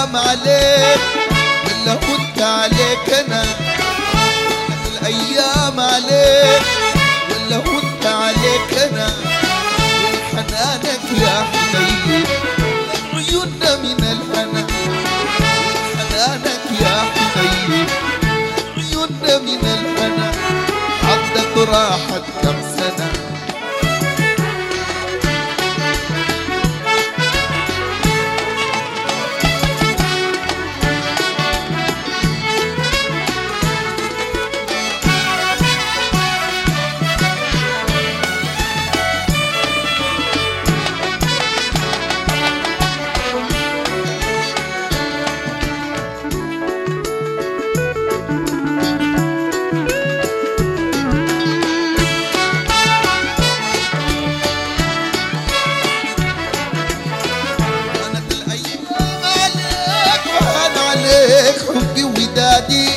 الايام عليك ولا وانت عليك انا الايام عليك ولا وانت عليك انا من حنانك يا حنين عيوننا من الهنا من حنانك يا حنين عيوننا من الهنا عدت راحت كم سنه كانت الايام عليك وهان عليك حبي ودادي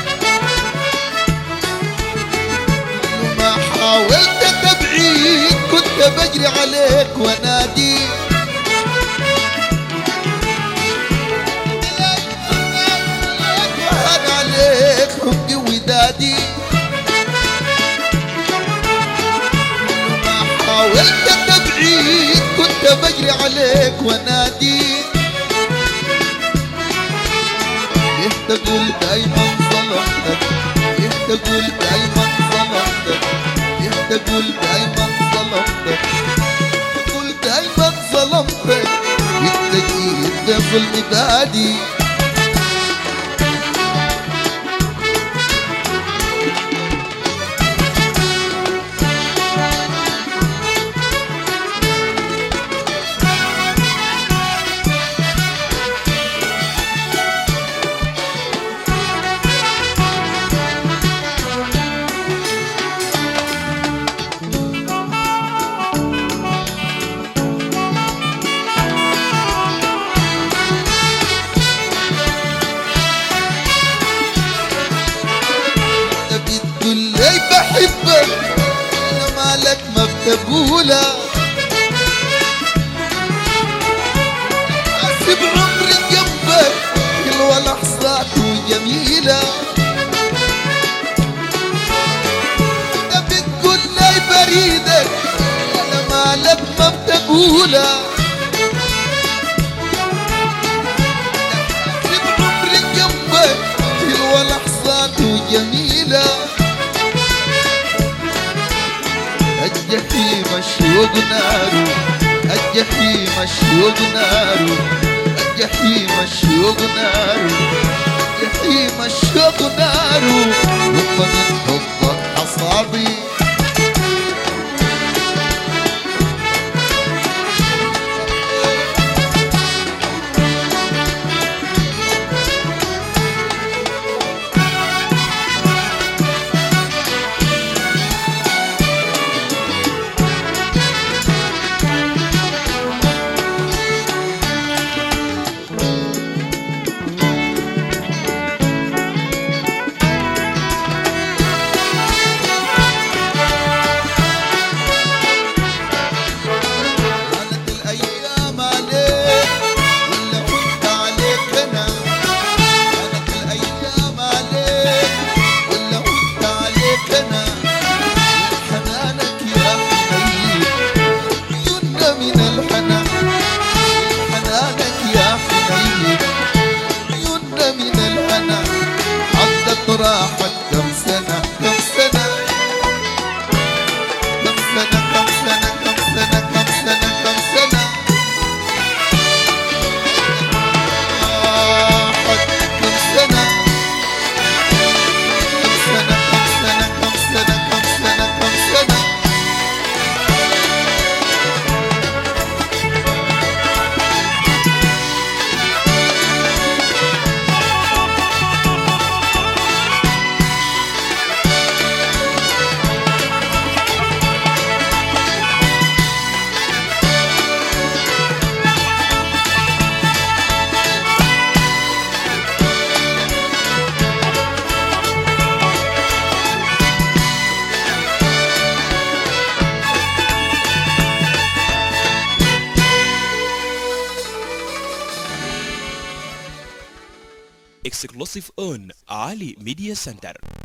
ما حاولت تبعيد كنت بجري عليك ونادي وهان عليك حبي ودادي ما حاولت تبعيد كنت بجري عليك ونادي ليه تقول دايما ظلمتك ليه تقول دايما ظلمتك ليه تقول دايما ظلمتك تقول دايما ظلمتك انت جيت بظلم بادي انت بتقول لي بحبك انا مالك ما بتقولها اسيب عمري جنبك حلوة لحظاته جميلة انت بتقول لي بريدك انا مالك ما بتقولها اسيب عمري جنبك حلوة لحظاته جميلة الجحيم الشوق نار الجحيم الشوق نار الجحيم الشوق نار الجحيم الشوق نار ومن حبك أصابي exclusive on Ali Media Center